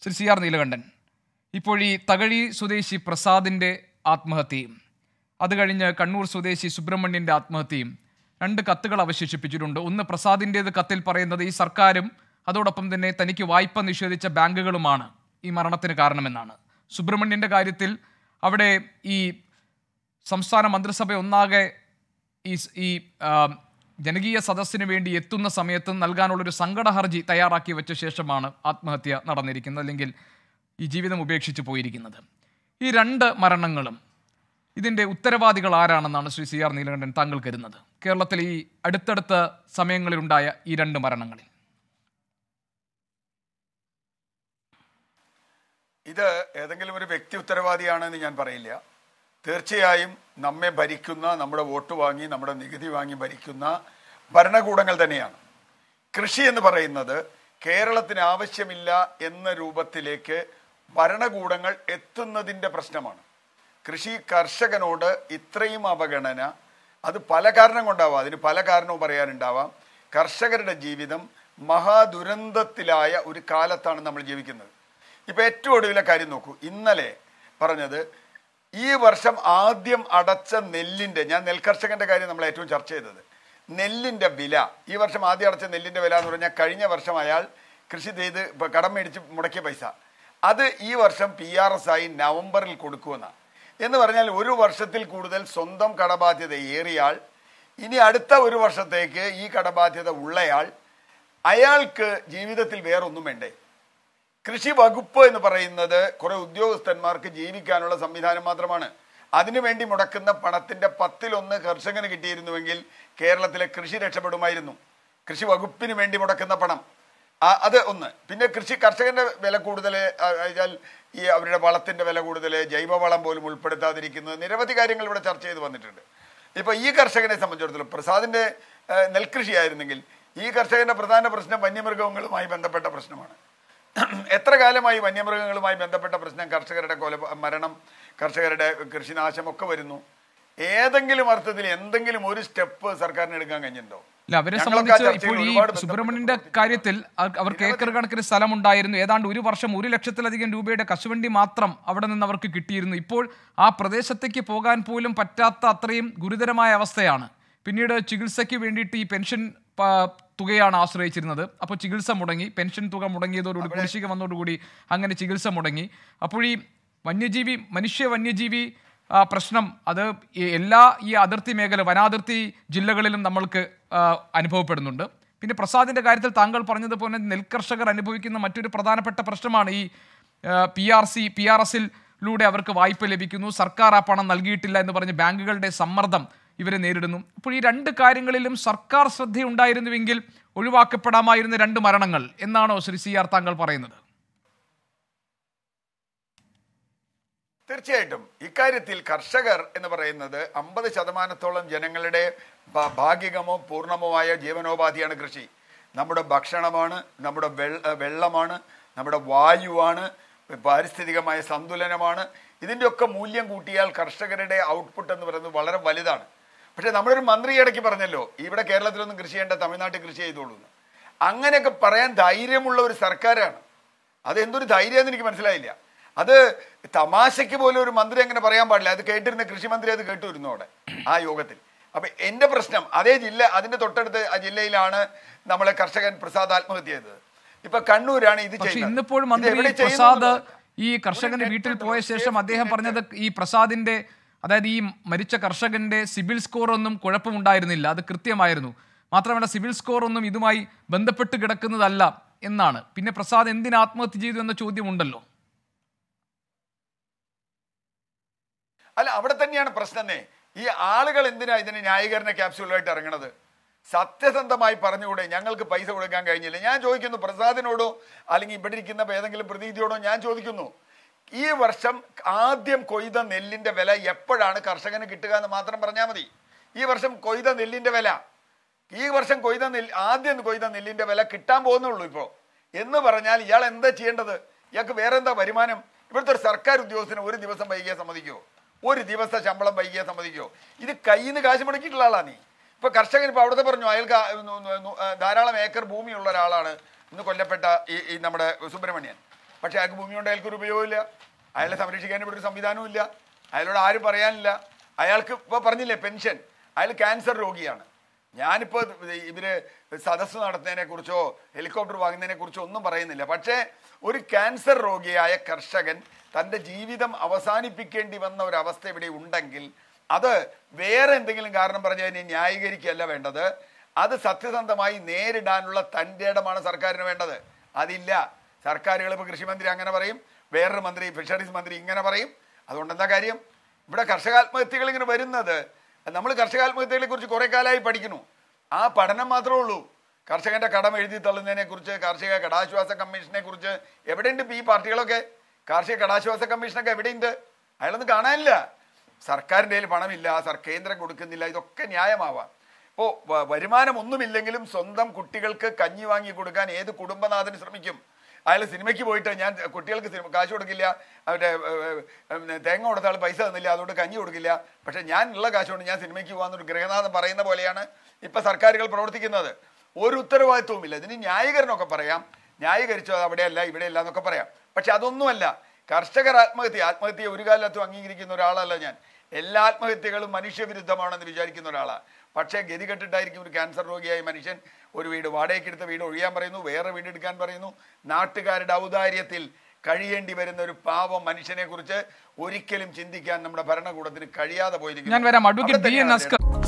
Shri C R Neelakantan ഇപ്പോൾ ഈ തകഴി സ്വദേശി പ്രസാദിൻ്റെ ആത്മഹത്യയും അത് കഴിഞ്ഞ് കണ്ണൂർ സ്വദേശി സുബ്രഹ്മണ്യൻ്റെ ആത്മഹത്യയും രണ്ട് കത്തുകൾ അവശേഷിപ്പിച്ചിട്ടുണ്ട് ഒന്ന് പ്രസാദിൻ്റേത് കത്തിൽ പറയുന്നത് ഈ സർക്കാരും അതോടൊപ്പം തന്നെ തനിക്ക് വായ്പ നിഷേധിച്ച ബാങ്കുകളുമാണ് ഈ മരണത്തിന് കാരണമെന്നാണ് സുബ്രഹ്മണ്യൻ്റെ കാര്യത്തിൽ അവിടെ ഈ സംസ്ഥാന മന്ത്രിസഭ ഒന്നാകെ ഈ സ്- ഈ ആ, ജനകീയ സദസ്സിന് വേണ്ടി എത്തുന്ന സമയത്ത് നൽകാനുള്ളൊരു സങ്കട ഹർജി തയ്യാറാക്കി വെച്ച ശേഷമാണ് ആത്മഹത്യ നടന്നിരിക്കുന്നത് അല്ലെങ്കിൽ ഈ ജീവിതം ഉപേക്ഷിച്ച് പോയിരിക്കുന്നത് ഈ രണ്ട് മരണങ്ങളും ഇതിൻ്റെ ഉത്തരവാദികൾ ആരാണെന്നാണ് ശ്രീ സി ആർ നീലകണ്ഠൻ താങ്കൾ കരുതുന്നത് കേരളത്തിൽ ഈ അടുത്തടുത്ത സമയങ്ങളിലുണ്ടായ ഈ രണ്ട് മരണങ്ങളിൽ ഇത് ഏതെങ്കിലും ഒരു വ്യക്തി ഉത്തരവാദിയാണെന്ന് ഞാൻ പറയില്ല തീർച്ചയായും നമ്മെ ഭരിക്കുന്ന നമ്മുടെ വോട്ട് വാങ്ങി നമ്മുടെ നികുതി വാങ്ങി ഭരിക്കുന്ന ഭരണകൂടങ്ങൾ തന്നെയാണ് കൃഷി എന്ന് പറയുന്നത് കേരളത്തിന് ആവശ്യമില്ല എന്ന രൂപത്തിലേക്ക് ഭരണകൂടങ്ങൾ എത്തുന്നതിൻ്റെ പ്രശ്നമാണ് കൃഷി കർഷകനോട് ഇത്രയും അവഗണന അത് പല കാരണം കൊണ്ടാവാം അതിന് പല കാരണവും പറയാനുണ്ടാവാം കർഷകരുടെ ജീവിതം മഹാദുരന്തത്തിലായ ഒരു കാലത്താണ് നമ്മൾ ജീവിക്കുന്നത് ഇപ്പൊ ഏറ്റവും ഒടുവിലെ കാര്യം നോക്കൂ ഇന്നലെ പറഞ്ഞത് ഈ വർഷം ആദ്യം അടച്ച നെല്ലിന്റെ ഞാൻ നെൽകർഷകന്റെ കാര്യം നമ്മൾ ഏറ്റവും ചർച്ച ചെയ്തത് നെല്ലിന്റെ വില ഈ വർഷം ആദ്യം അടച്ച നെല്ലിന്റെ വില എന്ന് പറഞ്ഞാൽ കഴിഞ്ഞ വർഷം അയാൾ കൃഷി ചെയ്ത് ഇപ്പൊ കടം മേടിച്ച് മുടക്കിയ പൈസ അത് ഈ വർഷം പി ആർ എസ് ആയി നവംബറിൽ കൊടുക്കുമെന്നാണ് എന്ന് പറഞ്ഞാൽ ഒരു വർഷത്തിൽ കൂടുതൽ സ്വന്തം കടബാധ്യത ഏറിയാൽ ഇനി അടുത്ത ഒരു വർഷത്തേക്ക് ഈ കടബാധ്യത ഉള്ളയാൾ അയാൾക്ക് ജീവിതത്തിൽ വേറൊന്നും വേണ്ടേ കൃഷി വകുപ്പ് എന്ന് പറയുന്നത് കുറെ ഉദ്യോഗസ്ഥന്മാർക്ക് ജീവിക്കാനുള്ള സംവിധാനം മാത്രമാണ് അതിനുവേണ്ടി മുടക്കുന്ന പണത്തിന്റെ പത്തിലൊന്ന് കർഷകന് കിട്ടിയിരുന്നുവെങ്കിൽ കേരളത്തിലെ കൃഷി രക്ഷപ്പെടുമായിരുന്നു കൃഷി വകുപ്പിന് വേണ്ടി മുടക്കുന്ന പണം ആ- അത് ഒന്ന് പിന്നെ കൃഷി കർഷകന്റെ വില കൂടുതൽ ഈ അവരുടെ വളത്തിന്റെ വില കൂടുതൽ ജൈവവളം പോലും ഉൾപ്പെടുത്താതിരിക്കുന്നത് നിരവധി കാര്യങ്ങൾ ഇവിടെ ചർച്ച ചെയ്ത് വന്നിട്ടുണ്ട് ഇപ്പൊ ഈ കർഷകനെ സംബന്ധിച്ചിടത്തോളം പ്രസാദിന്റെ ആ, നെൽകൃഷിയായിരുന്നെങ്കിൽ ഈ കർഷകന്റെ പ്രധാന പ്രശ്നം വന്യമൃഗങ്ങളുമായി ബന്ധപ്പെട്ട പ്രശ്നമാണ് എത്ര കാലമായി വന്യമൃഗങ്ങളുമായി ബന്ധപ്പെട്ട പ്രശ്നം കർഷകരുടെ കൊല മരണം കർഷകരുടെ കൃഷിനാശം ഒക്കെ വരുന്നു ഏതെങ്കിലും അർത്ഥത്തിൽ എന്തെങ്കിലും ഒരു സ്റ്റെപ്പ് സർക്കാരിന് എടുക്കാൻ കഴിഞ്ഞിട്ടുണ്ടോ ഇല്ല അവരെ ഞങ്ങളൊക്കെ ആ സംബന്ധിച്ച് ചർച്ചയിൽ ഇപ്പോൾ ഈ ഒരുപാട് ബന്ധപ്പെട്ട് സുബ്രഹ്മണ്യന്റെ കാര്യത്തിൽ അവ- അവർക്ക് ഏക്കർ കണക്കിന് സ്ഥലമുണ്ടായിരുന്നു ഏതാണ്ട് ഒരു വർഷം ഒരു ലക്ഷത്തിലധികം രൂപയുടെ കശുവണ്ടി മാത്രം അവിടെ നിന്ന് അവർക്ക് കിട്ടിയിരുന്നു ഇപ്പോൾ ആ പ്രദേശത്തേക്ക് പോകാൻ പോലും പറ്റാത്ത അത്രയും ഗുരുതരമായ അവസ്ഥയാണ് പിന്നീട് ചികിത്സയ്ക്ക് വേണ്ടിയിട്ട് ഈ പെൻഷൻ പ- തുകയാണ് ആശ്രയിച്ചിരുന്നത് അപ്പോൾ ചികിത്സ മുടങ്ങി പെൻഷൻ തുക മുടങ്ങിയതോടുകൂടി കുടിശ്ശിക വന്നതോടുകൂടി അങ്ങനെ ചികിത്സ മുടങ്ങി അപ്പോൾ ഈ വന്യജീവി മനുഷ്യ വന്യജീവി ആ, പ്രശ്നം അത് ഈ എല്ലാ ഈ അതിർത്തി മേഖല വനാതിർത്തി ജില്ലകളിലും നമ്മൾക്ക് ആ, അനുഭവപ്പെടുന്നുണ്ട് പിന്നെ പ്രസാദിന്റെ കാര്യത്തിൽ താങ്കൾ പറഞ്ഞതുപോലെ നെൽകർഷകർ അനുഭവിക്കുന്ന മറ്റൊരു പ്രധാനപ്പെട്ട പ്രശ്നമാണ് ഈ P R C P R എസിലൂടെ അവർക്ക് വായ്പ ലഭിക്കുന്നു സർക്കാർ ആ പണം നൽകിയിട്ടില്ല എന്ന് പറഞ്ഞ് ബാങ്കുകളുടെ സമ്മർദ്ദം ഇവരെ നേരിടുന്നു അപ്പോൾ ഈ രണ്ട് കാര്യങ്ങളിലും സർക്കാർ ശ്രദ്ധയുണ്ടായിരുന്നുവെങ്കിൽ ഒഴിവാക്കപ്പെടാമായിരുന്ന രണ്ട് മരണങ്ങൾ എന്നാണോ ശ്രീ സി ആർ താങ്കൾ പറയുന്നത് തീർച്ചയായിട്ടും ഇക്കാര്യത്തിൽ കർഷകർ എന്ന് പറയുന്നത് അമ്പത് ശതമാനത്തോളം ജനങ്ങളുടെ ഭ- ഭാഗികമോ പൂർണ്ണമോ ആയ ജീവനോപാധിയാണ് കൃഷി നമ്മുടെ ഭക്ഷണമാണ് നമ്മുടെ വെള്ള വെള്ളമാണ് നമ്മുടെ വായുവാണ് പാരിസ്ഥിതികമായ സന്തുലനമാണ് ഇതിൻ്റെയൊക്കെ മൂല്യം കൂട്ടിയാൽ കർഷകരുടെ ഔട്ട്പുട്ട് എന്ന് പറയുന്നത് വളരെ വലുതാണ് പക്ഷേ നമ്മളൊരു മന്ത്രി ഇടയ്ക്ക് പറഞ്ഞല്ലോ ഇവിടെ കേരളത്തിലൊന്നും കൃഷി ചെയ്യേണ്ട തമിഴ്നാട്ടിൽ കൃഷി ചെയ്തോളൂ എന്ന്. അങ്ങനെയൊക്കെ പറയാൻ ധൈര്യമുള്ള ഒരു സർക്കാരാണ് അത് എന്തൊരു ധൈര്യമെന്ന് എനിക്ക് മനസ്സിലായില്ല അത് തമാശയ്ക്ക് പോലും ഒരു മന്ത്രി അങ്ങനെ പറയാൻ പാടില്ല അത് കേട്ടിരുന്ന കൃഷിമന്ത്രി അത് കേട്ടുവരുന്നു അവിടെ ആ യോഗത്തിൽ അപ്പൊ എന്റെ പ്രശ്നം അതേ ജില്ല അതിന്റെ തൊട്ടടുത്ത ആ ജില്ലയിലാണ് നമ്മളെ കർഷകൻ പ്രസാദ് ആത്മഹത്യ ചെയ്തത് ഇപ്പൊ കണ്ണൂരാണ് ഇത് പക്ഷെ ചെയ്യുന്നത്. ഇന്നിപ്പോൾ ഇത് മന്ത്രി എവിടെ ചെയ്യുന്നു പ്രസാദ് എന്നുള്ളത്? ഈ കർഷകന്റെ ഒരു വീട്ടിൽ നെറ്റ് പോയ ഉണ്ട്, ശേഷം ഒരു അദ്ദേഹം നെറ്റ് പറഞ്ഞത് ഈ പ്രസാദിന്റെ അതായത് ഈ മരിച്ച കർഷകന്റെ സിബിൽ സ്കോർ ഒന്നും കുഴപ്പമുണ്ടായിരുന്നില്ല അത് കൃത്യമായിരുന്നു മാത്രമല്ല സിവിൽ സ്കോർ ഒന്നും ഇതുമായി ബന്ധപ്പെട്ട് കിടക്കുന്നതല്ല എന്നാണ് പിന്നെ പ്രസാദ് എന്തിന് ആത്മഹത്യ ചെയ്തു എന്ന ചോദ്യമുണ്ടല്ലോ അല്ല അവിടെ തന്നെയാണ് പ്രശ്നമേ ഈ ആളുകൾ എന്തിനാ ഇതിന് ന്യായീകരണ ക്യാപ്സ്യൂളായിട്ട് ഇറങ്ങണത് സത്യസന്ധമായി പറഞ്ഞുകൂടെ ഞങ്ങൾക്ക് പൈസ കൊടുക്കാൻ കഴിഞ്ഞില്ല ഞാൻ ചോദിക്കുന്നു പ്രസാദിനോടോ അല്ലെങ്കിൽ ഇവിടെ ഇരിക്കുന്ന ഏതെങ്കിലും പ്രതിനിധിയോടോ ഞാൻ ചോദിക്കുന്നു ഈ വർഷം ആദ്യം കൊയ്ത നെല്ലിന്റെ വില എപ്പോഴാണ് കർഷകന് കിട്ടുക എന്ന് മാത്രം പറഞ്ഞാൽ മതി ഈ വർഷം കൊയ്ത നെല്ലിന്റെ വില ഈ വർഷം കൊയ്ത നെല്ല് ആദ്യം കൊയ്ത നെല്ലിന്റെ വില കിട്ടാൻ പോകുന്നുള്ളൂ ഇപ്പോൾ എന്ന് പറഞ്ഞാൽ ഇയാൾ എന്താ ചെയ്യേണ്ടത് ഇയാൾക്ക് വേറെ എന്താ വരുമാനം ഇവിടുത്തെ ഒരു സർക്കാർ ഉദ്യോഗസ്ഥന് ഒരു ദിവസം വൈകിയാൽ സമ്മതിക്കുമോ ഒരു ദിവസത്തെ ശമ്പളം വൈകിയാൽ സമ്മതിക്കുമോ ഇത് കയ്യിൽ നിന്ന് കാശ് മുടക്കിയിട്ടുള്ള ആളാ നീ ഇപ്പൊ കർഷകൻ ഇപ്പൊ അവിടുത്തെ പറഞ്ഞു അയാൾക്ക് ആ, നു- നു- നു- ആ, ധാരാളം ഏക്കർ ഭൂമിയുള്ള ഒരാളാണ് ഇന്ന് കൊല്ലപ്പെട്ട ഈ ഈ നമ്മുടെ സുബ്രഹ്മണ്യൻ പക്ഷെ അയാൾക്ക് ഭൂമി കൊണ്ട് അയാൾക്കൊരു ഉപയോഗമില്ല അയാളെ സംരക്ഷിക്കാൻ ഇവിടെ ഒരു സംവിധാനവും ഇല്ല അയാളോട് ആരും പറയാനില്ല അയാൾക്ക് ഇപ്പോൾ പറഞ്ഞില്ലേ പെൻഷൻ അയാൾ ക്യാൻസർ രോഗിയാണ് ഞാനിപ്പോൾ ഇവര് സദസ്സ് നടത്തുന്നതിനെ കുറിച്ചോ ഹെലികോപ്റ്റർ വാങ്ങുന്നതിനെ കുറിച്ചോ ഒന്നും പറയുന്നില്ല പക്ഷേ ഒരു ക്യാൻസർ രോഗിയായ കർഷകൻ തൻ്റെ ജീവിതം അവസാനിപ്പിക്കേണ്ടി വന്ന ഒരു അവസ്ഥ ഇവിടെ ഉണ്ടെങ്കിൽ അത് വേറെ എന്തെങ്കിലും കാരണം പറഞ്ഞ് അതിനെ ന്യായീകരിക്കുകയല്ല വേണ്ടത് അത് സത്യസന്ധമായി നേരിടാനുള്ള തൻ്റെ ഇടമാണ് സർക്കാരിന് വേണ്ടത് അതില്ല സർക്കാരുകൾ ഇപ്പോൾ കൃഷിമന്ത്രി അങ്ങനെ പറയും വേറൊരു മന്ത്രി ഫിഷറീസ് മന്ത്രി ഇങ്ങനെ പറയും അതുകൊണ്ട് എന്താ കാര്യം ഇവിടെ കർഷകാത്മഹത്യകൾ ഇങ്ങനെ വരുന്നത് നമ്മൾ കർഷകാത്മഹത്യകളെ കുറിച്ച് കുറെ കാലമായി പഠിക്കുന്നു ആ പഠനം മാത്രമേ ഉള്ളൂ കർഷകന്റെ കടം എഴുതി തള്ളുന്നതിനെ കുറിച്ച് കാർഷിക കടാശ്വാസ കമ്മീഷനെ കുറിച്ച് എവിടെയുണ്ട് ഇപ്പൊ ഈ പാർട്ടികളൊക്കെ കാർഷിക കടാശ്വാസ കമ്മീഷനൊക്കെ എവിടെയുണ്ട് അയാളൊന്നും കാണാനില്ല സർക്കാരിൻ്റെ കയ്യിൽ പണമില്ല സർ കേന്ദ്രം കൊടുക്കുന്നില്ല ഇതൊക്കെ ന്യായമാവാം ഇപ്പോൾ വരുമാനം ഒന്നുമില്ലെങ്കിലും സ്വന്തം കുട്ടികൾക്ക് കഞ്ഞി വാങ്ങി കൊടുക്കാൻ ഏത് കുടുംബനാഥന് ശ്രമിക്കും അയാൾ സിനിമയ്ക്ക് പോയിട്ട് ഞാൻ കുട്ടികൾക്ക് സിനിമ കാശ് കൊടുക്കില്ല അവരുടെ ഏർ, ഏർ, തേങ്ങ കൊടുത്ത ആൾ പൈസ തന്നില്ല അതുകൊണ്ട് കഞ്ഞി കൊടുക്കില്ല പക്ഷെ ഞാൻ ഉള്ള കാശ് കൊണ്ട് ഞാൻ സിനിമയ്ക്ക് പോകാന്നൊരു ഗൃഹനാഥൻ പറയുന്ന പോലെയാണ് ഇപ്പൊ സർക്കാരുകൾ പ്രവർത്തിക്കുന്നത് ഒരു ഉത്തരവാദിത്വവുമില്ല ഇതിന് ന്യായീകരണമൊക്കെ പറയാം ന്യായീകരിച്ചോ അത് അവിടെയല്ല ഇവിടെയല്ല എന്നൊക്കെ പറയാം പക്ഷെ അതൊന്നുമല്ല കർഷകർ ആത്മഹത്യ ആത്മഹത്യയെ ഒരു കാലത്തും അംഗീകരിക്കുന്ന ഒരാളല്ല ഞാൻ എല്ലാ ആത്മഹത്യകളും മനുഷ്യവിരുദ്ധമാണെന്ന് വിചാരിക്കുന്ന ഒരാളാണ് പക്ഷേ ഗതികെട്ടിട്ടായിരിക്കും ഒരു ക്യാൻസർ രോഗിയായ മനുഷ്യൻ ഒരു വീട് വാടകയ്ക്കെടുത്ത വീട് ഒഴിയാൻ പറയുന്നു വേറെ വീട് എടുക്കാൻ പറയുന്നു നാട്ടുകാരുടെ ഔദാര്യത്തിൽ കഴിയേണ്ടി വരുന്ന ഒരു പാവം മനുഷ്യനെ കുറിച്ച് ഒരിക്കലും ചിന്തിക്കാൻ നമ്മുടെ ഭരണകൂടത്തിന് കഴിയാതെ പോയിരിക്കുന്നു ഞാൻ വരാം അഡ്വക്കേറ്റ് അവിടെ ബി എൻ തന്നെയാണ് അസ്കർ